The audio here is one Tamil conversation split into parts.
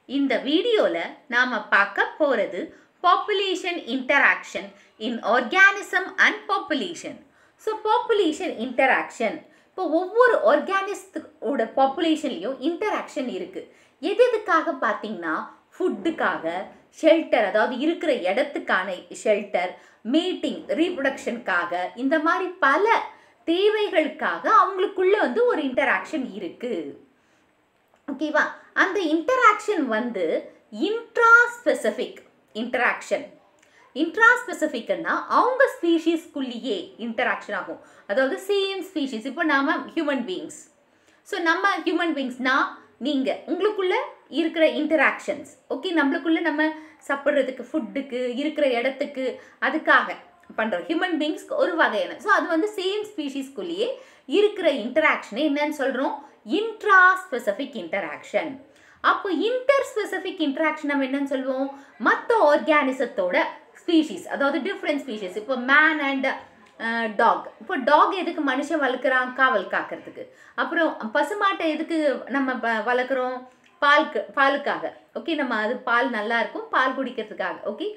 இந்த வீடியோவில் நாம் பார்க்க போகிறது population interaction in organism and population so population interaction இப்போ ஒவ்வொரு ஆர்கானிசத்தோட பாப்புலேஷன்லேயும் இன்டராக்ஷன் இருக்குது எது எதுக்காக பார்த்தீங்கன்னா ஃபுட்டுக்காக ஷெல்டர் அதாவது இருக்கிற இடத்துக்கான ஷெல்டர் மீட்டிங் ரீப்ரொடக்ஷனுக்காக இந்த மாதிரி பல தேவைகளுக்காக அவங்களுக்குள்ள வந்து ஒரு இன்டராக்ஷன் இருக்குது ஓகேவா அந்த இன்டராக்ஷன் வந்து இன்ட்ரா ஸ்பெசிஃபிக் இன்டராக்ஷன் இன்ட்ரா ஸ்பெசிஃபிக்னா அவங்க ஸ்பீஷீஸ்க்குள்ளேயே இன்டராக்ஷன் ஆகும் அதாவது சேம் ஸ்பீஷீஸ் இப்போ நாம ஹியூமன் பீயிங்ஸ் ஸோ நம்ம ஹியூமன் பீயிங்ஸ் நான் நீங்கள் உங்களுக்குள்ள இருக்கிற இன்டராக்ஷன்ஸ் ஓகே நம்மளுக்குள்ள நம்ம சாப்பிட்றதுக்கு ஃபுட்டுக்கு இருக்கிற இடத்துக்கு அதுக்காக பண்ணுறோம் ஹியூமன் பீயிங்ஸ்க்கு ஒரு வகையான ஸோ அது வந்து சேம் ஸ்பீஷீஸ்க்குள்ளேயே இருக்கிற இன்டராக்ஷனை என்னன்னு சொல்கிறோம் இன்ட்ரா ஸ்பெசிஃபிக் இன்டராக்ஷன் அப்போ இன்டர் ஸ்பெசிஃபிக் இன்டராக்ஷன் நம்ம என்னன்னு சொல்லுவோம் மற்ற ஆர்கானிசத்தோட ஸ்பீஷீஸ் அதாவது டிஃப்ரெண்ட் ஸ்பீஷீஸ் இப்போ மேன் அண்ட் டாக் இப்போ டாக் எதுக்கு மனுஷன் வளர்க்குறான் காவல் காக்கிறதுக்கு அப்புறம் பசுமாட்டை எதுக்கு நம்ம ப- வளர்க்குறோம் பால்க்கு பாலுக்காக ஓகே நம்ம அது பால் நல்லா இருக்கும் பால் குடிக்கிறதுக்காக ஓகே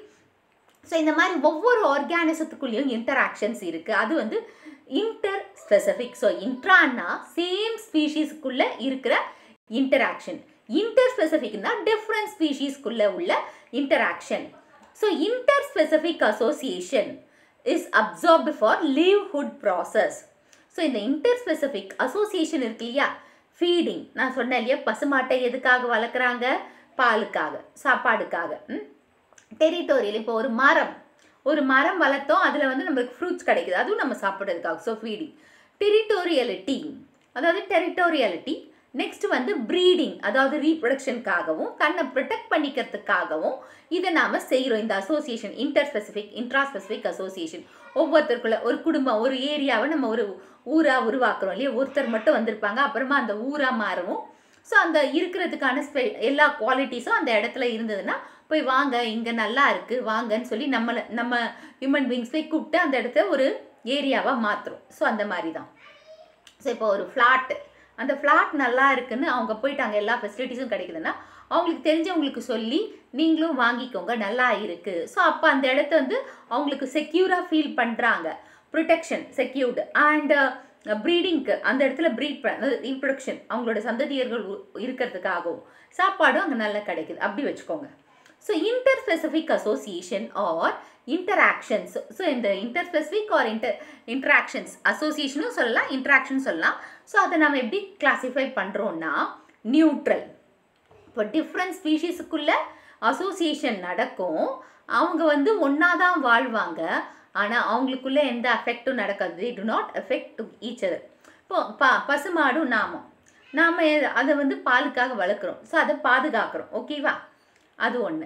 ஸோ இந்த மாதிரி ஒவ்வொரு ஆர்கானிசத்துக்குள்ளேயும் இன்டராக்ஷன்ஸ் இருக்குது அது வந்து இன்டர் ஸ்பெசிஃபிக் ஸோ இன்ட்ரான்னா சேம் ஸ்பீஷீஸ்க்குள்ளே இருக்கிற இன்டராக்ஷன் இன்டர் ஸ்பெசிஃபிக்னா டிஃப்ரெண்ட் ஸ்பீஷீஸ்க்குள்ளே உள்ள interaction so inter specific association is absorbed for livelihood process so இந்த இன்டர் ஸ்பெசிஃபிக் அசோசியேஷன் இருக்கு இல்லையா ஃபீடிங் நான் சொன்னேன் இல்லையா பசுமாட்டை எதுக்காக வளர்க்குறாங்க பாலுக்காக சாப்பாடுக்காக ம் டெரிட்டோரியல் இப்போ ஒரு மரம் ஒரு மரம் வளர்த்தோம் அதில் வந்து நம்மளுக்கு ஃப்ரூட்ஸ் கிடைக்குது அதுவும் நம்ம சாப்பிட்றதுக்காக ஸோ ஃபீடிங் டெரிட்டோரியலிட்டி அதாவது டெரிட்டோரியாலிட்டி நெக்ஸ்ட் வந்து ப்ரீடிங் அதாவது ரீப்ரொடக்ஷனுக்காகவும் கண்ணை ப்ரொடெக்ட் பண்ணிக்கிறதுக்காகவும் இதை நாம் செய்கிறோம் இந்த association inter specific intra specific association ஒவ்வொருத்தருக்குள்ள ஒரு குடும்பம் ஒரு ஏரியாவை நம்ம ஒரு ஊராக உருவாக்குறோம் இல்லையா ஒருத்தர் மட்டும் வந்திருப்பாங்க அப்புறமா அந்த ஊராக மாறவும் ஸோ அந்த இருக்கிறதுக்கான ஸ்பெ எல்லா குவாலிட்டிஸும் அந்த இடத்துல இருந்ததுன்னா போய் வாங்க இங்கே நல்லா இருக்குது வாங்கன்னு சொல்லி நம்மளை நம்ம ஹியூமன் பீங்ஸ் போய் கூப்பிட்டு அந்த இடத்த ஒரு ஏரியாவாக மாற்றுறோம் ஸோ அந்த மாதிரி தான் ஸோ இப்போ ஒரு ஃப்ளாட்டு அந்த ஃப்ளாட் நல்லா இருக்குன்னு அவங்க போயிட்டு அங்கே எல்லா ஃபெசிலிட்டிஸும் கிடைக்குதுன்னா அவங்களுக்கு தெரிஞ்சவங்களுக்கு சொல்லி நீங்களும் வாங்கிக்கோங்க நல்லா இருக்குது ஸோ அப்போ அந்த இடத்த வந்து அவங்களுக்கு செக்யூராக ஃபீல் பண்ணுறாங்க ப்ரொடெக்ஷன் செக்யூர்டு அண்ட் ப்ரீடிங்க்கு அந்த இடத்துல ப்ரீட் பண்ண ரீப்ரொடக்ஷன் அவங்களோட சந்ததியர்கள் உ- இருக்கிறதுக்காகவும் சாப்பாடும் அங்கே நல்லா கிடைக்குது அப்படி வச்சுக்கோங்க so inter specific association or interactions so இந்த inter specific or inter interactions அசோசியேஷனும் சொல்லலாம் இன்டராக்ஷன் சொல்லலாம் ஸோ அதை நம்ம எப்படி கிளாஸிஃபை பண்ணுறோன்னா நியூட்ரல் இப்போ டிஃப்ரெண்ட் ஸ்பீஷீஸுக்குள்ள அசோசியேஷன் நடக்கும் அவங்க வந்து ஒன்றா தான் வாழ்வாங்க ஆனால் அவங்களுக்குள்ள எந்த அஃபெக்டும் நடக்காது they do not affect to each other இப்போ ப பசுமாடும் நாமம் நாம் அதை வந்து பாலுக்காக வளர்க்குறோம் ஸோ அதை பாதுகாக்கிறோம் ஓகேவா அது ஒன்று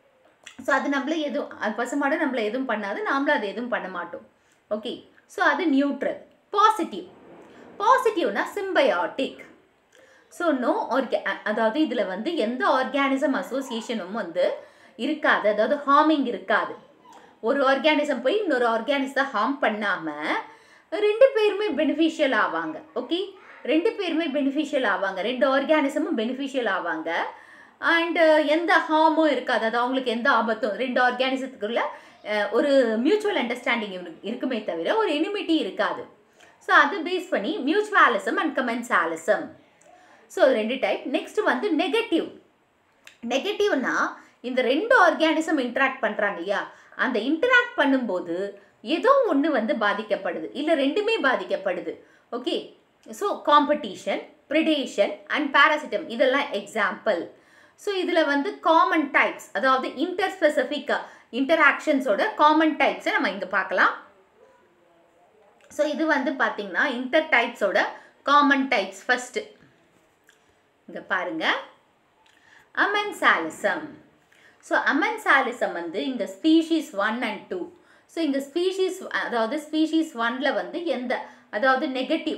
ஸோ அது நம்மள எதுவும் அது பசுமாடு நம்மள எதுவும் பண்ணாது நாமளும் அது எதுவும் பண்ண மாட்டோம் ஓகே ஸோ அது நியூட்ரல் பாசிட்டிவ் பாசிட்டிவ்னா சிம்பயாட்டிக் ஸோ நோ ஆர்கே அதாவது இதில் வந்து எந்த ஆர்கானிசம் அசோசியேஷனும் வந்து இருக்காது அதாவது ஹார்மிங் இருக்காது ஒரு ஆர்கானிசம் போய் இன்னொரு ஆர்கானிசத்தை ஹார்ம் பண்ணாமல் ரெண்டு பேருமே பெனிஃபிஷியல் ஆவாங்க ஓகே ரெண்டு பேருமே பெனிஃபிஷியல் ஆவாங்க ரெண்டு ஆர்கானிசமும் பெனிஃபிஷியல் ஆவாங்க அண்டு எந்த ஹார்மும் இருக்காது அது அவங்களுக்கு எந்த ஆபத்தும் ரெண்டு ஆர்கானிசத்துக்குள்ள அஹ், ஒரு மியூச்சுவல் அண்டர்ஸ்டாண்டிங் இருக்குமே தவிர ஒரு எனிமிட்டி இருக்காது ஸோ அது பேஸ் பண்ணி மியூச்சுவாலிசம் அண்ட் கமென்சாலிசம் ஸோ ரெண்டு டைப் நெக்ஸ்ட் வந்து நெகட்டிவ் நெகட்டிவ்னா இந்த ரெண்டு ஆர்கானிசம் இன்டராக்ட் பண்ணுறாங்க இல்லையா அந்த இன்டராக்ட் பண்ணும்போது ஏதோ ஒன்று வந்து பாதிக்கப்படுது இல்லை ரெண்டுமே பாதிக்கப்படுது okay so competition predation and parasitism இதெல்லாம் எக்ஸாம்பிள் ஸோ இதில் வந்து காமன் டைப்ஸ் அதாவது இன்டர் ஸ்பெசிஃபிக் இன்டராக்ஷன்ஸோட காமன் டைப்ஸை நம்ம இங்கே பார்க்கலாம் ஸோ இது வந்து பார்த்தீங்கன்னா இன்டர் டைப்ஸோட காமன் டைப்ஸ் ஃபஸ்ட்டு இங்கே பாருங்க அமென்சாலிசம் ஸோ அமென்சாலிசம் வந்து இங்கே species one and two so இங்கே ஸ்பீஷீஸ் அதாவது ஸ்பீஷீஸ் ஒன்ல வந்து எந்த அதாவது நெகட்டிவ்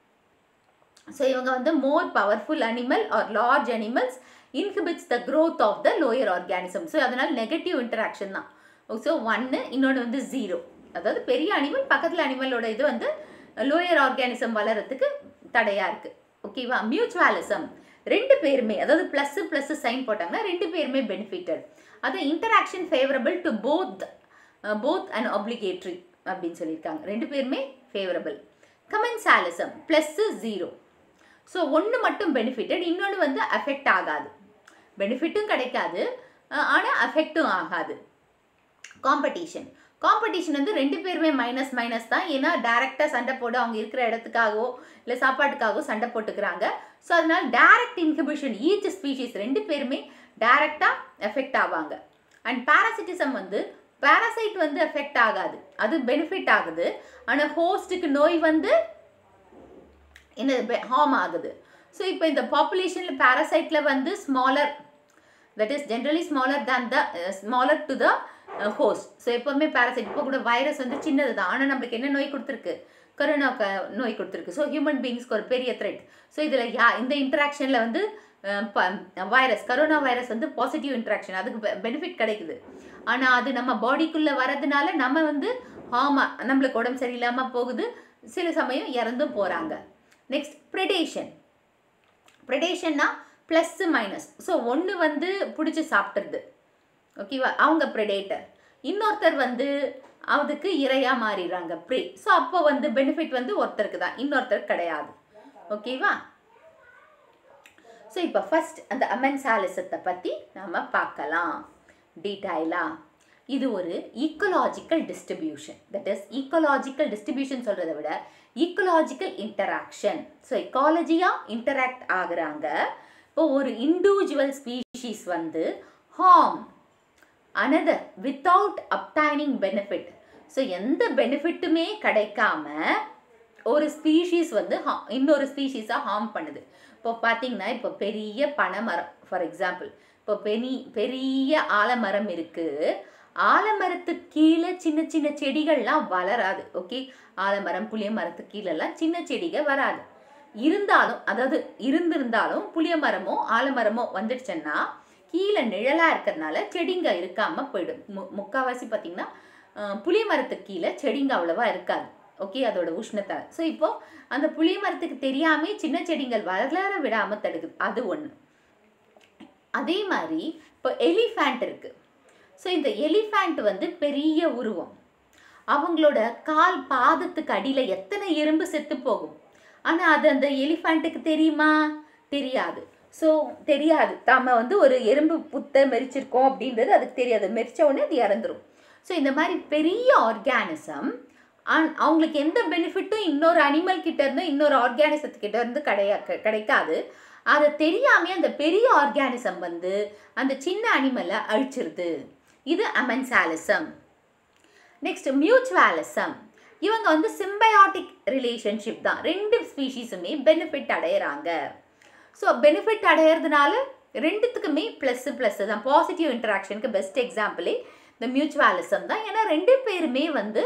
ஸோ இவங்க வந்து more powerful animal or large animals inhibits the growth of the lower organism so அதனால் நெகட்டிவ் இன்டராக்ஷன் தான் ஸோ ஒன்று இன்னொன்று வந்து ஜீரோ அதாவது பெரிய அனிமல் பக்கத்தில் அனிமலோட இது வந்து லோயர் ஆர்கானிசம் வளர்கிறதுக்கு தடையாக இருக்குது ஓகேவா மியூச்சுவாலிசம் ரெண்டு பேருமே அதாவது ப்ளஸ் ப்ளஸ் சைன் போட்டாங்கன்னா ரெண்டு பேருமே பெனிஃபிட்டட் அது interaction favourable to both both and obligatory அப்படின்னு சொல்லியிருக்காங்க ரெண்டு பேருமே favourable commensalism plus zero so ஒன்று மட்டும் பெனிஃபிட்டட் இன்னொன்று வந்து அஃபெக்ட் ஆகாது பெனிஃபிட்டும் கிடைக்காது ஆனால் அஃபெக்ட்டும் ஆகாது காம்படிஷன் காம்படிஷன் வந்து ரெண்டு பேருமே மைனஸ் மைனஸ் தான் ஏன்னா டேரெக்டாக சண்டை போட அவங்க இருக்கிற இடத்துக்காகவோ இல்லை சாப்பாட்டுக்காகவோ சண்டை போட்டுக்கிறாங்க ஸோ அதனால் டைரக்ட் இன்ஹிபிஷன் ஈச் ஸ்பீஷீஸ் ரெண்டு பேருமே டைரெக்டாக எஃபெக்ட் ஆவாங்க அண்ட் பாராசிட்டிசம் வந்து பாராசைட் வந்து எஃபெக்ட் ஆகாது அது பெனிஃபிட் ஆகுது ஆனால் ஹோஸ்ட்டுக்கு நோய் வந்து என்ன ஹார்ம் ஆகுது ஸோ இப்போ இந்த பாப்புலேஷனில் பாராசைட்டில் வந்து smaller that is generally smaller than the smaller to the host so எப்போவுமே பாராசைட் இப்போ கூட வைரஸ் வந்து சின்னது தான் ஆனால் நம்மளுக்கு என்ன நோய் கொடுத்துருக்கு கொரோனா க- நோய் கொடுத்துருக்கு ஸோ ஹியூமன் பீயிங்ஸ்க்கு ஒரு பெரிய த்ரெட் ஸோ இதில் யா இந்த இன்ட்ராக்ஷனில் வந்து வைரஸ் கரோனா வைரஸ் வந்து பாசிட்டிவ் இன்ட்ராக்ஷன் அதுக்கு பெனிஃபிட் கிடைக்குது ஆனால் அது நம்ம பாடிக்குள்ளே வரதுனால நம்ம வந்து ஆமாம் நம்மளுக்கு உடம்பு சரியில்லாமல் போகுது சில சமயம் இறந்தும் போகிறாங்க நெக்ஸ்ட் ப்ரெடேஷன் ப்ரெடேஷன்னா ப்ளஸ்ஸு மைனஸ் ஸோ ஒன்று வந்து பிடிச்சி சாப்பிட்றது ஓகேவா அவங்க ப்ரெடேட்டர் இன்னொருத்தர் வந்து அதுக்கு இரையாக மாறிடுறாங்க ப்ரே ஸோ அப்போ வந்து பெனிஃபிட் வந்து ஒருத்தருக்கு தான் இன்னொருத்தர் கிடையாது ஓகேவா ஸோ இப்போ ஃபர்ஸ்ட் அந்த அமென்சாலிசத்தை பற்றி நம்ம பார்க்கலாம் டீட்டெயிலாக இது ஒரு ecological distribution that is ecological distribution சொல்கிறத விட ஈக்கோலாஜிக்கல் இன்டராக்ஷன் ஸோ எக்காலஜியாக இன்டராக்ட் ஆகுறாங்க இப்போ ஒரு இண்டிவிஜுவல் ஸ்பீஷீஸ் வந்து harm another without obtaining benefit so எந்த பெனிஃபிட்டுமே கிடைக்காம ஒரு ஸ்பீஷீஸ் வந்து ha- இன்னொரு ஸ்பீஷீஸாக ஹார்ம் பண்ணுது இப்போ பார்த்தீங்கன்னா இப்போ பெரிய பனைமரம் ஃபார் எக்ஸாம்பிள் இப்போ பெனி பெரிய ஆலமரம் இருக்குது ஆலமரத்துக்கு கீழே சின்ன சின்ன செடிகள்லாம் வளராது ஓகே ஆலமரம் புளிய மரத்துக்கு கீழெல்லாம் சின்ன செடிகள் வராது இருந்தாலும் அதாவது இருந்திருந்தாலும் புளிய மரமோ ஆலமரமோ வந்துடுச்சுன்னா கீழே நிழலாக இருக்கிறதுனால செடிங்க இருக்காமல் போயிடும் மு முக்கால்வாசி பார்த்தீங்கன்னா அஹ், புளிய மரத்துக்கு கீழே செடிங்க அவ்வளவா இருக்காது ஓகே அதோட உஷ்ணத்தை ஸோ இப்போ அந்த புளிய மரத்துக்கு தெரியாமே சின்ன செடிகள் வளர விடாமல் தடுக்குது அது ஒன்று அதே மாதிரி இப்போ எலிஃபேண்ட் இருக்குது ஸோ இந்த எலிஃபேண்ட் வந்து பெரிய உருவம் அவங்களோட கால் பாதத்துக்கு அடியில் எத்தனை எறும்பு செத்து போகும் ஆனால் அது அந்த எலிஃபேண்ட்டுக்கு தெரியுமா தெரியாது ஸோ தெரியாது தாம வந்து ஒரு எறும்பு புத்தை மெரிச்சிருக்கோம் அப்படின்றது அதுக்கு தெரியாது மெரிச்ச உடனே அது இறந்துரும் ஸோ இந்த மாதிரி பெரிய ஆர்கானிசம் அவங்களுக்கு எந்த பெனிஃபிட்டும் இன்னொரு அனிமல் கிட்ட இருந்து இன்னொரு ஆர்கானிசத்துக்கிட்ட இருந்து கிடையா க- கிடைக்காது அதை தெரியாமே அந்த பெரிய ஆர்கானிசம் வந்து அந்த சின்ன அனிமலை அழிச்சிருது இது அமென்சாலிசம் நெக்ஸ்ட் மியூச்சுவாலிசம் இவங்க வந்து சிம்பயாட்டிக் ரிலேஷன்ஷிப் தான் ரெண்டு ஸ்பீஷீஸுமே பெனிஃபிட் அடையிறாங்க ஸோ பெனிஃபிட் அடையிறதுனால ரெண்டுத்துக்குமே ப்ளஸ் ப்ளஸ் தான் பாசிட்டிவ் இன்டராக்ஷனுக்கு பெஸ்ட் எக்ஸாம்பிளே இந்த மியூச்சுவாலிசம் தான் ஏன்னா ரெண்டு பேருமே வந்து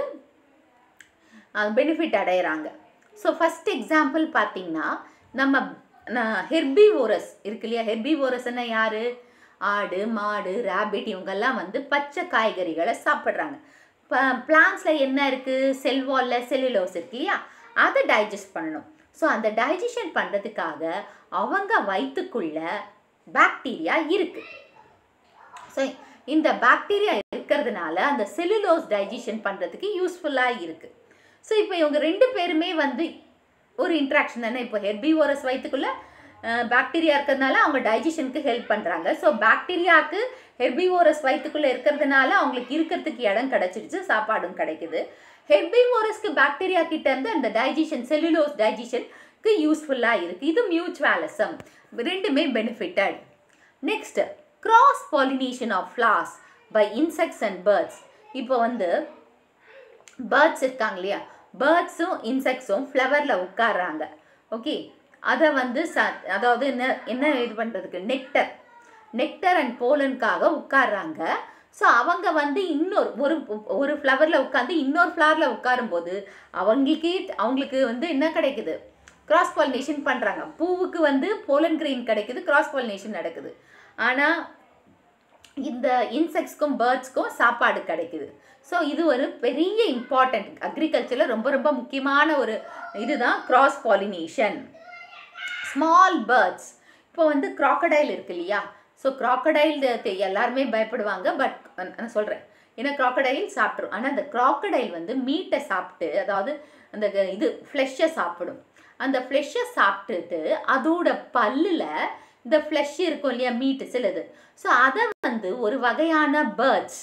பெனிஃபிட் அடையிறாங்க ஸோ ஃபஸ்ட் எக்ஸாம்பிள் பார்த்தீங்கன்னா நம்ம ஹெர்பிவோரஸ் இருக்கு இல்லையா ஹெர்பிவோரஸ்னா யார் ஆடு மாடு ரேபிட் இவங்கெல்லாம் வந்து பச்சை காய்கறிகளை சாப்பிட்றாங்க பிளான்ஸில் என்ன இருக்குது செல்வாலில் செல்லுலோஸ் இருக்கு இல்லையா அதை டைஜஸ்ட் பண்ணணும் ஸோ அந்த டைஜஷன் பண்ணுறதுக்காக அவங்க வயிற்றுக்குள்ள பாக்டீரியா இருக்குது ஸோ இந்த பாக்டீரியா இருக்கிறதுனால அந்த செல்லுலோஸ் டைஜஷன் பண்ணுறதுக்கு யூஸ்ஃபுல்லாக இருக்குது ஸோ இப்போ இவங்க ரெண்டு பேருமே வந்து ஒரு இன்ட்ராக்ஷன் தானே இப்போ ஹெர்பிவோரஸ் வயிற்றுக்குள்ள பாக்டீரியா இருக்கிறதுனால அவங்க டைஜஷனுக்கு ஹெல்ப் பண்ணுறாங்க ஸோ பாக்டீரியாவுக்கு ஹெர்பிவோரஸ் வயிற்றுக்குள்ளே இருக்கிறதுனால அவங்களுக்கு இருக்கிறதுக்கு இடம் கிடச்சிடுச்சு சாப்பாடும் கிடைக்குது ஹெர்பிவோரஸ்க்கு பாக்டீரியா கிட்ட இருந்து அந்த டைஜஷன் செல்லுலோஸ் டைஜஷனுக்கு யூஸ்ஃபுல்லாக இருக்குது இது மியூச்சுவாலிசம் ரெண்டுமே benefited next cross pollination of flowers by insects and birds இப்போ வந்து பேர்ட்ஸ் இருக்காங்க இல்லையா பேர்ட்ஸும் இன்செக்ட்ஸும் ஃப்ளவரில் உட்கார்றாங்க ஓகே அதை வந்து ச அதாவது என்ன என்ன இது பண்ணுறதுக்கு நெக்டர் நெக்டர் அண்ட் போலனுக்காக உட்கார்றாங்க ஸோ அவங்க வந்து இன்னொரு ஒரு ஒரு ஃப்ளவரில் உட்காந்து இன்னொரு ஃப்ளவரில் உட்காரும்போது அவங்களுக்கே அவங்களுக்கு வந்து என்ன கிடைக்குது கிராஸ் பாலினேஷன் பண்ணுறாங்க பூவுக்கு வந்து போலன் கிரெயின் கிடைக்குது கிராஸ் பாலினேஷன் நடக்குது ஆனால் இந்த இன்செக்ட்ஸ்க்கும் பேர்ட்ஸ்க்கும் சாப்பாடு கிடைக்குது ஸோ இது ஒரு பெரிய இம்பார்ட்டண்ட் அக்ரிகல்ச்சரில் ரொம்ப ரொம்ப முக்கியமான ஒரு இதுதான் கிராஸ் பாலினேஷன் ஸ்மால் பேர்ட்ஸ் இப்போ வந்து crocodile இருக்கு இல்லையா ஸோ crocodile எல்லாருமே பயப்படுவாங்க பட் நான் சொல்கிறேன் ஏன்னா crocodile சாப்பிட்ரும் ஆனால் அந்த crocodile வந்து மீட்டை சாப்பிட்டு அதாவது அந்த க- இது ஃப்ளெஷ்ஷை சாப்பிடும் அந்த ஃப்ளெஷ்ஷை சாப்பிட்டுட்டு அதோட பல்லில் இந்த ஃப்ளெஷ் இருக்கும் இல்லையா மீட்டு சிலது ஸோ அதை வந்து ஒரு வகையான பேர்ட்ஸ்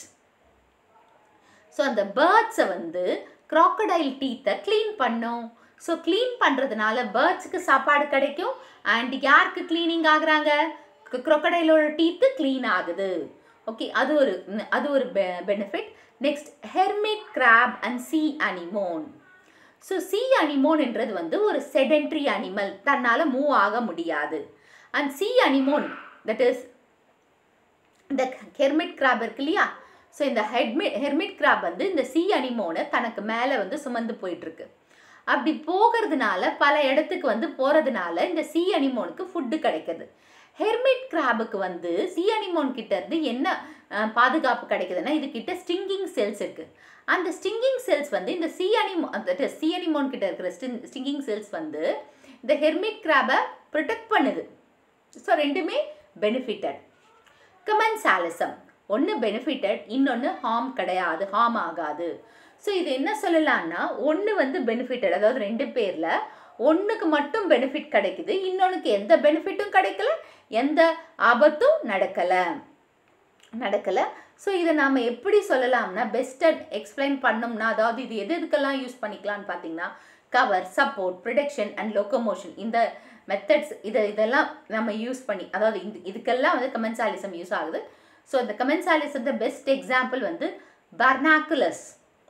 ஸோ அந்த பேர்ட்ஸை வந்து crocodile டீத்தை க்ளீன் பண்ணும் ஸோ க்ளீன் பண்ணுறதுனால பேர்ட்ஸுக்கு சாப்பாடு கிடைக்கும் அண்ட் யாருக்கு க்ளீனிங் ஆகுறாங்க crocodileோட டீத்து க்ளீன் ஆகுது ஓகே அது ஒரு ம், அது ஒரு benefit next hermit graph and C anemone so C அனிமோன்ன்றது வந்து ஒரு செடென்ட்ரி அனிமல் தன்னால் மூவ் ஆக முடியாது and C anemone that is இந்த ஹெர்மிட் கிராப் இருக்கு இல்லையா ஸோ இந்த ஹெட்மிட் ஹெர்மிட் கிராப் வந்து இந்த சி அனிமோனை தனக்கு மேலே வந்து சுமந்து போயிட்டுருக்கு அப்படி போகிறதுனால பல இடத்துக்கு வந்து போகிறதுனால இந்த சி அனிமோனுக்கு ஃபுட்டு கிடைக்குது ஹெர்மிட் கிராபுக்கு வந்து சி அனிமோன் கிட்ட இருந்து என்ன அஹ், பாதுகாப்பு கிடைக்குதுன்னா இது கிட்ட ஸ்டிங்கிங் செல்ஸ் இருக்கு அந்த ஸ்டிங்கிங் செல்ஸ் வந்து இந்த சி அனிமோ சி அனிமோன் கிட்ட இருக்கிற ஸ்டிங்கிங் செல்ஸ் வந்து இந்த ஹெர்மிட் கிராபை ப்ரொடெக்ட் பண்ணுது ஸோ ரெண்டுமே பெனிஃபிட்டட் கமன்சாலிசம் ஒன்று பெனிஃபிட்டட் இன்னொன்று ஹார்ம் கிடையாது ஹார்ம் ஆகாது ஸோ இது என்ன சொல்லலாம்னா ஒன்று வந்து பெனிஃபிட்டட் அதாவது ரெண்டு பேரில் ஒன்றுக்கு மட்டும் பெனிஃபிட் கிடைக்குது இன்னொன்றுக்கு எந்த பெனிஃபிட்டும் கிடைக்கல எந்த ஆபத்தும் நடக்கலை நடக்கலை ஸோ இதை நாம் எப்படி சொல்லலாம்னா பெஸ்ட்டாக எக்ஸ்பிளைன் பண்ணோம்னா அதாவது இது எது எதுக்கெல்லாம் யூஸ் பண்ணிக்கலாம்னு பார்த்தீங்கன்னா cover support protection and locomotion இந்த மெத்தட்ஸ் இதை இதெல்லாம் நம்ம யூஸ் பண்ணி அதாவது இந்த இதுக்கெல்லாம் வந்து கமென்சாலிசம் யூஸ் ஆகுது ஸோ இந்த கமென்சாலிசம் பெஸ்ட் எக்ஸாம்பிள் வந்து பர்னாக்குலஸ்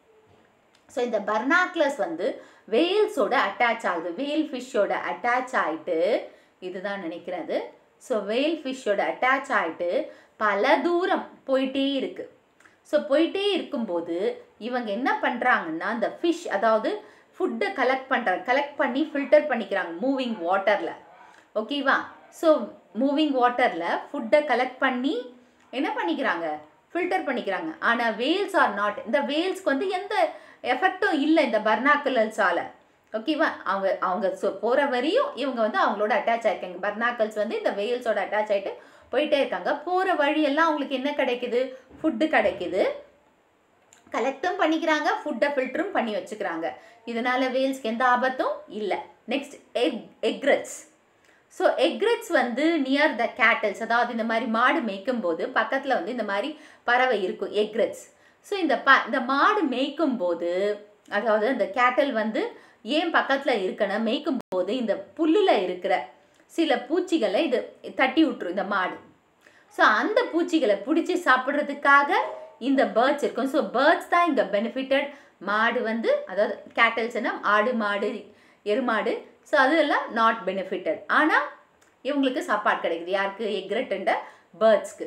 ஸோ இந்த பர்னாக்லஸ் வந்து வேல்ஸோட அட்டாச் ஆகுது வேல் ஃபிஷ்ஷோட அட்டாச் ஆயிட்டு இதுதான் நினைக்கிறது ஸோ வேல் ஃபிஷ்ஷோட அட்டாச் ஆயிட்டு பல தூரம் போயிட்டே இருக்கு ஸோ போயிட்டே இருக்கும்போது இவங்க என்ன பண்ணுறாங்கன்னா அந்த ஃபிஷ் அதாவது ஃபுட்டை கலெக்ட் பண்ணுறாங்க கலெக்ட் பண்ணி ஃபில்டர் பண்ணிக்கிறாங்க மூவிங் வாட்டரில் ஓகேவா ஸோ மூவிங் வாட்டரில் ஃபுட்டை கலெக்ட் பண்ணி என்ன பண்ணிக்கிறாங்க ஃபில்டர் பண்ணிக்கிறாங்க ஆனால் வேல்ஸ் ஆர் நாட் இந்த வேல்ஸ்க்கு வந்து எந்த எஃபெக்டும் இல்லை இந்த பர்னாக்குலர்ஸால் ஓகேவா அவங்க அவங்க ஸோ போகிற வரையும் இவங்க வந்து அவங்களோட அட்டாச் ஆயிருக்காங்க பர்னாக்கல்ஸ் வந்து இந்த வெயில்ஸோட அட்டாச் ஆகிட்டு போயிட்டே இருக்காங்க போகிற வழியெல்லாம் அவங்களுக்கு என்ன கிடைக்குது ஃபுட்டு கிடைக்குது கலெக்டும் பண்ணிக்கிறாங்க ஃபுட்டை ஃபில்டரும் பண்ணி வச்சுக்கிறாங்க இதனால வேல்ஸ்க்கு எந்த ஆபத்தும் இல்லை next egg egrets so egrets வந்து நியர் த கேட்டல்ஸ் அதாவது இந்த மாதிரி மாடு மேய்க்கும் போது பக்கத்தில் வந்து இந்த மாதிரி பறவை இருக்கும் எக்ரெட்ஸ் ஸோ இந்த ப இந்த மாடு மேய்க்கும் போது அதாவது அந்த கேட்டல் வந்து ஏன் பக்கத்தில் இருக்கணும் மேய்க்கும் போது இந்த புல்லில் இருக்கிற சில பூச்சிகளை இது தட்டி விட்டுரும் இந்த மாடு ஸோ அந்த பூச்சிகளை பிடிச்சி சாப்பிட்றதுக்காக இந்த பேர்ட்ஸ் இருக்கும் ஸோ பேர்ட்ஸ் தான் இங்கே பெனிஃபிட்டட் மாடு வந்து அதாவது கேட்டல்ஸ்னா ஆடு மாடு எருமாடு ஸோ அதெல்லாம் நாட் பெனிஃபிட்டட் ஆனால் இவங்களுக்கு சாப்பாடு கிடைக்குது யாருக்கு எக்ரெட்டுண்ட பேர்ட்ஸ்க்கு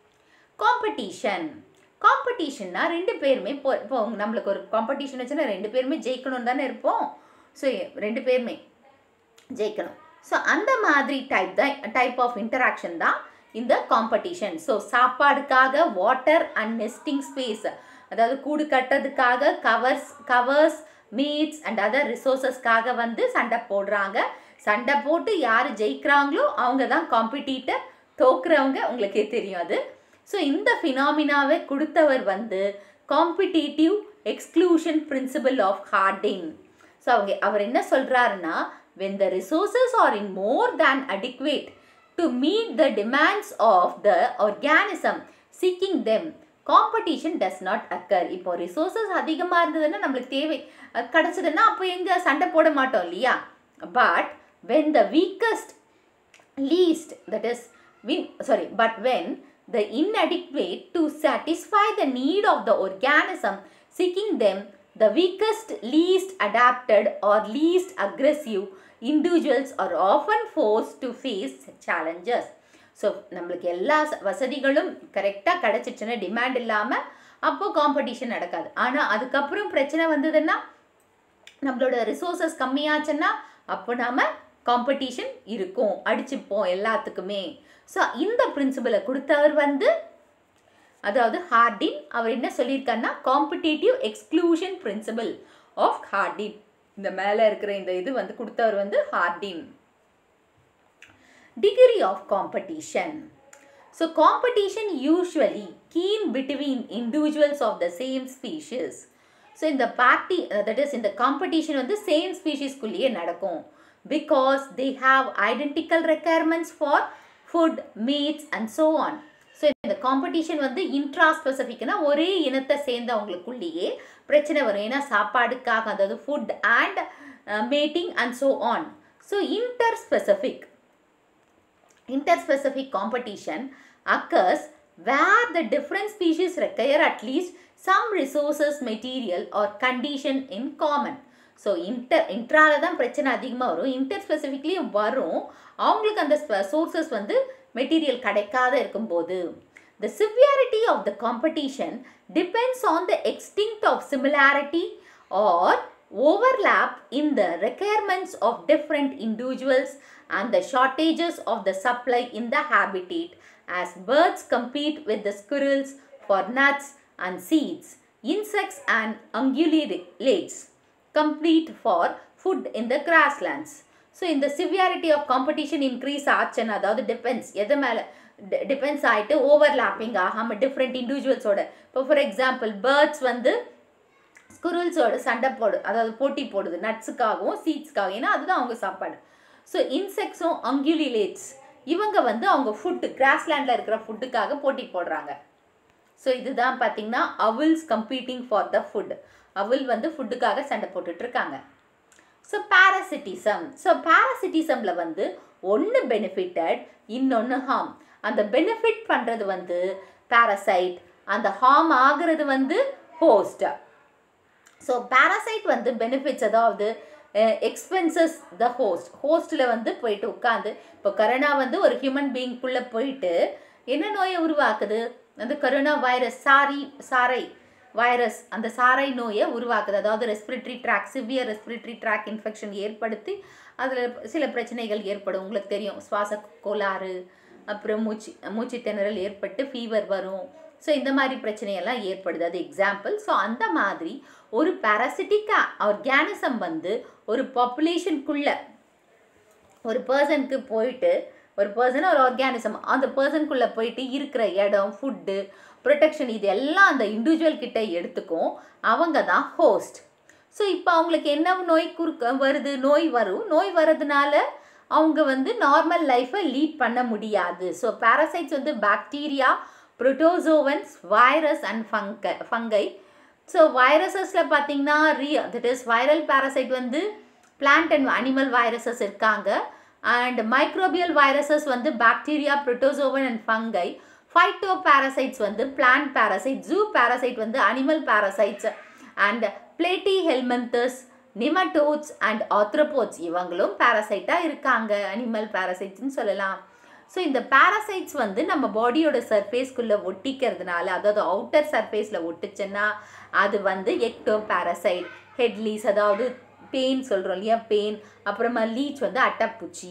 காம்படிஷன் காம்படிஷன்னா ரெண்டு பேருமே இப்போ இப்போ நம்மளுக்கு ஒரு காம்படிஷன் வச்சுன்னா ரெண்டு பேருமே ஜெயிக்கணும் தானே இருப்போம் ஸோ ரெண்டு பேருமே ஜெயிக்கணும் ஸோ அந்த மாதிரி டைப் தான் டைப் ஆஃப் இன்டராக்ஷன் தான் இந்த காம்படிஷன் ஸோ சாப்பாடுக்காக வாட்டர் அண்ட் நெஸ்டிங் ஸ்பேஸ் அதாவது கூடு கட்டுறதுக்காக covers covers mates and other ரிசோர்ஸஸ்க்காக வந்து சண்டை போடுறாங்க சண்டை போட்டு யார் ஜெயிக்கிறாங்களோ அவங்க தான் காம்படிட்டர் தோக்குறவங்க உங்களுக்கே தெரியும் அது ஸோ இந்த ஃபினாமினாவை கொடுத்தவர் வந்து competitive exclusion principle of Hardin so அவங்க அவர் என்ன சொல்கிறாருன்னா when the resources are in more than adequate to meet the demands of the organism seeking them competition does not occur இப்போ ரிசோர்ஸஸ் அதிகமாக இருந்ததுன்னா நம்மளுக்கு தேவை அது கிடச்சதுன்னா அப்போ எங்கே சண்டை போட மாட்டோம் இல்லையா but when the weakest least that is win sorry but when the inadequate to satisfy the need of the organism seeking them the weakest least adapted or least aggressive individuals are often forced to face challenges so நம்மளுக்கு எல்லா ச- வசதிகளும் கரெக்டாக கிடச்சிச்சுன்னா டிமாண்ட் இல்லாமல் அப்போது காம்படிஷன் நடக்காது ஆனால் அதுக்கப்புறம் பிரச்சனை வந்ததுன்னா நம்மளோட ரிசோர்சஸ் கம்மியாச்சுன்னா அப்போ நாம காம்படிஷன் இருக்கும் அடிச்சுப்போம் எல்லாத்துக்குமே ஸோ இந்த பிரின்சிபலை கொடுத்தவர் வந்து அதாவது ஹார்டின் அவர் என்ன சொல்லியிருக்காருன்னா competitive exclusion principle of Hardin இந்த மேலே இருக்கிற இந்த இது வந்து கொடுத்தவர் வந்து Hardin degree of competition. So competition usually keen between individuals of the same species. So இந்த பார்ட்டி தட் இஸ் இந்த காம்படிஷன் வந்து சேம் ஸ்பீஷீஸ்குள்ளேயே நடக்கும் because they have identical requirements for food mates and so on so இந்த காம்படிஷன் வந்து இன்ட்ரா ஸ்பெசிஃபிக்னா ஒரே இனத்தை சேர்ந்தவங்களுக்குள்ளேயே பிரச்சனை வரும் ஏன்னா சாப்பாடுக்காக அதாவது food and mating and so on so inter specific interspecific competition occurs where the different species require at least some resources, material or condition in common. So inter இன்ட்ரால தான் பிரச்சனை அதிகமாக வரும் இன்டர் ஸ்பெசிஃபிக்லேயும் வரும் அவங்களுக்கு அந்த சோர்சஸ் வந்து மெட்டீரியல் கிடைக்காத இருக்கும்போது The severity of the competition depends on the extent of similarity or overlap in the requirements of different individuals and the shortages of the supply in the habitat as birds compete with the squirrels for nuts and seeds, insects and ungulates compete for food in the grasslands. So இந்த சிவியாரிட்டி ஆஃப் காம்படிஷன் இன்க்ரீஸ் ஆச்சுன்னு அதாவது டிபெண்ட்ஸ் எது மேலே டிபெண்ட்ஸ் ஆகிட்டு ஓவர்லாப்பிங் ஆகாமல் டிஃப்ரெண்ட் இண்டிவிஜுவல்ஸோட இப்போ ஃபார் எக்ஸாம்பிள் பேர்ட்ஸ் வந்து ஸ்குருல்ஸோட சண்டை போடு அதாவது போட்டி போடுது நட்ஸுக்காகவும் சீட்ஸ்க்காகவும் ஏன்னா அதுதான் அவங்க சாப்பாடு ஸோ இன்செக்ட்ஸும் அங்குலிலேட்ஸ் இவங்க வந்து அவங்க ஃபுட்டு கிராஸ்லேண்டில் இருக்கிற ஃபுட்டுக்காக போட்டி போடுறாங்க ஸோ இதுதான் பார்த்தீங்கன்னா owls competing for the food owl வந்து ஃபுட்டுக்காக சண்டை போட்டுட்ருக்காங்க ஸோ பேரசிட்டிசம் ஸோ பேரசிட்டிசமில் வந்து ஒன்று பெனிஃபிட்டட் இன்னொன்று ஹார்ம் அந்த பெனிஃபிட் பண்ணுறது வந்து பேரசைட் அந்த ஹார்ம் ஆகிறது வந்து ஹோஸ்ட் ஸோ பேரசைட் வந்து பெனிஃபிட்ஸ் அதாவது எக்ஸ்பென்சஸ் த ஹோஸ்ட் ஹோஸ்ட்டில் வந்து போயிட்டு உட்காந்து இப்போ கரோனா வந்து ஒரு ஹியூமன் பீயிங்குள்ளே போயிட்டு என்ன நோயை உருவாக்குது அந்த கரோனா வைரஸ் சாரி சாரை வைரஸ் அந்த சாரை நோயை உருவாக்குது அதாவது respiratory tract severe respiratory tract infection ஏற்படுத்தி அதில் சில பிரச்சனைகள் ஏற்படும் உங்களுக்கு தெரியும் சுவாச கோளாறு அப்புறம் மூச்சு மூச்சு திணறல் ஏற்பட்டு ஃபீவர் வரும் ஸோ இந்த மாதிரி பிரச்சனையெல்லாம் ஏற்படுது அது எக்ஸாம்பிள் ஸோ அந்த மாதிரி ஒரு பேரசிட்டிக் ஆர்கானிசம் வந்து ஒரு பாப்புலேஷனுக்குள்ள ஒரு பர்சனுக்கு போயிட்டு ஒரு பர்சன் ஒரு ஆர்கானிசம் அந்த பர்சனுக்குள்ளே போயிட்டு இருக்கிற இடம் ஃபுட்டு ப்ரொடெக்ஷன் இது எல்லாம் அந்த இண்டிவிஜுவல் கிட்ட எடுத்துக்கும் அவங்க தான் ஹோஸ்ட் ஸோ இப்போ அவங்களுக்கு என்ன நோய் குறுக்க வருது நோய் வரும் நோய் வர்றதுனால அவங்க வந்து நார்மல் லைஃப்பை லீட் பண்ண முடியாது ஸோ பேரசைட்ஸ் வந்து பாக்டீரியா ப்ரோட்டோசோவன்ஸ் வைரஸ் அண்ட் ஃபங்க ஃபங்கை ஸோ வைரஸஸில் பார்த்தீங்கன்னா ரீ தட் இஸ் வைரல் பேரசைட் வந்து பிளான்ட் அண்ட் அனிமல் வைரஸஸ் இருக்காங்க அண்ட் மைக்ரோபியல் வைரஸஸ் வந்து bacteria protozoan and fungi phytoparasites வந்து பிளான்ட் பேரசைட் ஜூ பேரசைட் வந்து animal parasites and platyhelminthes nematodes and arthropods இவங்களும் பேரசைட்டாக இருக்காங்க அனிமல் பேரசைட்ஸ்னு சொல்லலாம் ஸோ இந்த பேரசைட்ஸ் வந்து நம்ம பாடியோட சர்ஃபேஸ்க்குள்ளே ஒட்டிக்கிறதுனால அதாவது அவுட்டர் சர்ஃபேஸில் ஒட்டுச்சுன்னா அது வந்து எக்டோ பேரசைட் ஹெட்லீஸ் அதாவது பெயின் சொல்கிறோம் இல்லையா பெயின் அப்புறமா லீச் வந்து அட்டைப்பூச்சி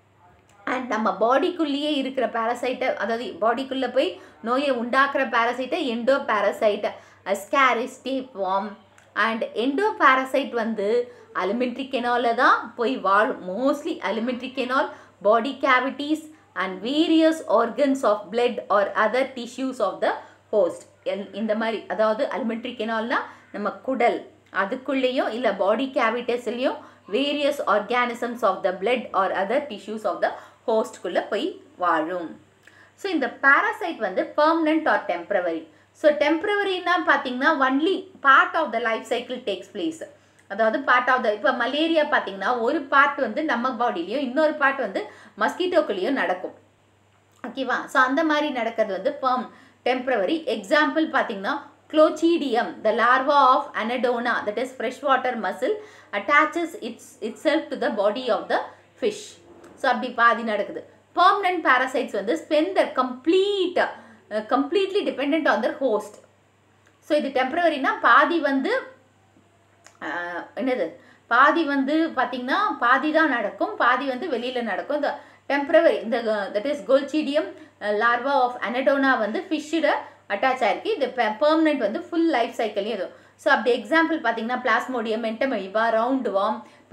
அண்ட் நம்ம பாடிக்குள்ளேயே இருக்கிற பேரசைட்டை அதாவது பாடிக்குள்ளே போய் நோயை உண்டாக்குற பேரசைட்டை endoparasite ascaris tapeworm and endoparasite வந்து அலிமெண்ட்ரி கெனாலில் தான் போய் வாழும் mostly alimentary canal body cavities and various organs of blood or other tissues of the host எல் இந்த மாதிரி அதாவது அலிமெண்ட்ரி கெனால்னால் நம்ம குடல் அதுக்குள்ளேயும் இல்லை பாடி கேவிட்டஸ்லேயும் various organisms of the blood or other tissues of the ஹோஸ்ட்குள்ளே போய் வாழும் ஸோ இந்த பேராசைட் வந்து பர்மனண்ட் ஆர் டெம்ப்ரவரி ஸோ டெம்ப்ரவரின்னா பார்த்தீங்கன்னா only part of the life cycle takes place அதாவது பார்ட் ஆஃப் த இப்போ மலேரியா பார்த்தீங்கன்னா ஒரு பார்ட் வந்து நம்ம பாடியிலையும் இன்னொரு பார்ட் வந்து மஸ்கிட்டோக்குள்ளேயும் நடக்கும் ஓகேவா ஸோ அந்த மாதிரி நடக்கிறது வந்து பர்ம் டெம்ப்ரவரி எக்ஸாம்பிள் பார்த்தீங்கன்னா clochidium the larva of anadona that is freshwater mussel attaches its itself to the body of the fish so அப்படி பாதி நடக்குது பர்மனன்ட் பேரசைட்ஸ் வந்து spend the complete completely depend on their host so இது டெம்பரவரினா பாதி வந்து என்னது பாதி வந்து பார்த்திங்கன்னா பாதி தான் நடக்கும் பாதி வந்து வெளியில் நடக்கும் இந்த டெம்பரவரி இந்த that is glochidium larva of anodonta வந்து ஃபிஷ்ஷோட அட்டாச் ஆயிருக்கு இது பெர்மனெண்ட் வந்து ஃபுல் லைஃப் சைக்கிளையும் இது ஸோ அப்படி எக்ஸாம்பிள் பார்த்தீங்கன்னா பிளாஸ்மோடியம் மென்டமெழிவா roundworm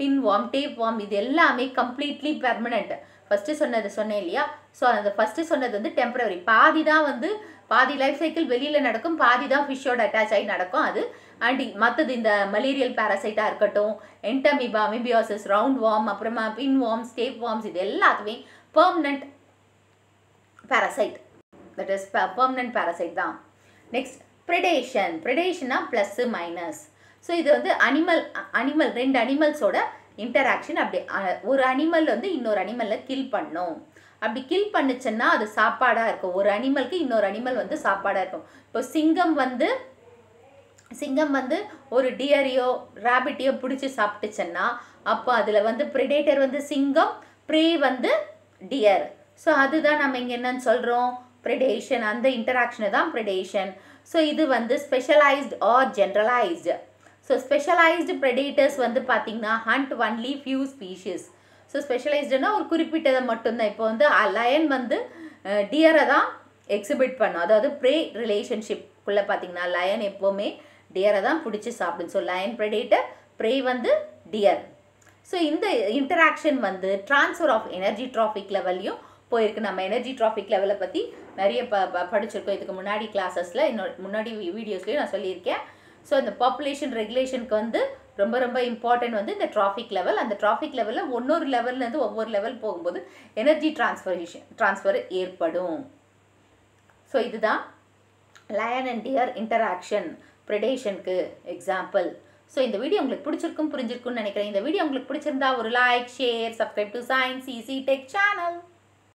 pinworm tapeworm இது எல்லாமே கம்ப்ளீட்லி பெர்மனண்ட் ஃபஸ்ட்டு சொன்னது சொன்னேன் இல்லையா ஸோ அந்த ஃபஸ்ட்டு சொன்னது வந்து டெம்பரவரி பாதி தான் வந்து பாதி லைஃப் சைக்கிள் வெளியில் நடக்கும் பாதி தான் ஃபிஷ்ஷோட அட்டாச் ஆகி நடக்கும் அது அண்ட் மற்றது இந்த மலேரியல் பேரசைட்டாக இருக்கட்டும் என்டமிபா அமிபியாசிஸ் ரவுண்ட் வார்ம் அப்புறமா பின் வார்ம் ஸ்டேப் வார்ம்ஸ் இது எல்லாத்துமே permanent parasite that is permanent parasite தான் நெக்ஸ்ட் ப்ரிடேஷன் ப்ரிடேஷனா ப்ளஸ்ஸு மைனஸ் ஸோ இது வந்து அனிமல் அனிமல் ரெண்டு அனிமல்ஸோட இன்டராக்ஷன் அப்படி அஹ், ஒரு அனிமல் வந்து இன்னொரு அனிமலில் கில் பண்ணும் அப்படி கில் பண்ணுச்சுன்னா அது சாப்பாடாக இருக்கும் ஒரு அனிமலுக்கு இன்னொரு அனிமல் வந்து சாப்பாடாக இருக்கும் இப்போ சிங்கம் வந்து சிங்கம் வந்து ஒரு டியரையோ ரேபிட்டையோ பிடிச்சி சாப்பிட்டுச்சுன்னா அப்போ அதில் வந்து ப்ரிடேட்டர் வந்து சிங்கம் ப்ரே வந்து டியர் ஸோ அதுதான் நம்ம இங்கே என்னன்னு சொல்கிறோம் ப்ரிடேஷன் அந்த இன்டராக்ஷனை தான் ப்ரிடேஷன் ஸோ இது வந்து specialised or generalised so specialised predators வந்து பார்த்திங்கன்னா hunt only few species so ஸ்பெஷலைஸ்டுனா ஒரு குறிப்பிட்டதை மட்டும்தான் இப்போ வந்து லயன் வந்து டியரை தான் எக்ஸிபிட் பண்ணும் அதாவது ப்ரே ரிலேஷன்ஷிப்குள்ளே பார்த்தீங்கன்னா லயன் எப்போவுமே டியரை தான் பிடிச்சி சாப்பிடும் ஸோ லயன் ப்ரெடேட்டர் ப்ரே வந்து டியர் ஸோ இந்த இன்டராக்ஷன் வந்து ட்ரான்ஸ்ஃபர் ஆஃப் எனர்ஜி ட்ராஃபிக் லெவல்லையும் போயிருக்கு நம்ம எனர்ஜி ட்ராஃபிக் லெவலை பற்றி நிறைய ப ப- படிச்சிருக்கோம் இதுக்கு முன்னாடி கிளாஸஸில் இன்னொரு முன்னாடி வீடியோஸ்லேயும் நான் சொல்லியிருக்கேன் ஸோ இந்த பாப்புலேஷன் ரெகுலேஷனுக்கு வந்து ரொம்ப ரொம்ப இம்பார்ட்டன்ட் வந்து இந்த டிராஃபிக் லெவல் அந்த டிராஃபிக் லெவலில் ஒவ்வொரு லெவல்லேருந்து ஒவ்வொரு லெவல் போகும்போது எனர்ஜி டிரான்ஸ்ஃபரேஷன் ட்ரான்ஸ்ஃபர் ஏற்படும் ஸோ இதுதான் லயன் அண்ட் டியர் இன்டராக்ஷன் ப்ரெடேஷனுக்கு எக்ஸாம்பிள் ஸோ இந்த வீடியோ உங்களுக்கு பிடிச்சிருக்கும் புரிஞ்சிருக்கும்னு நினைக்கிறேன் இந்த வீடியோ உங்களுக்கு பிடிச்சிருந்தா ஒரு like share subscribe to science easy tech channel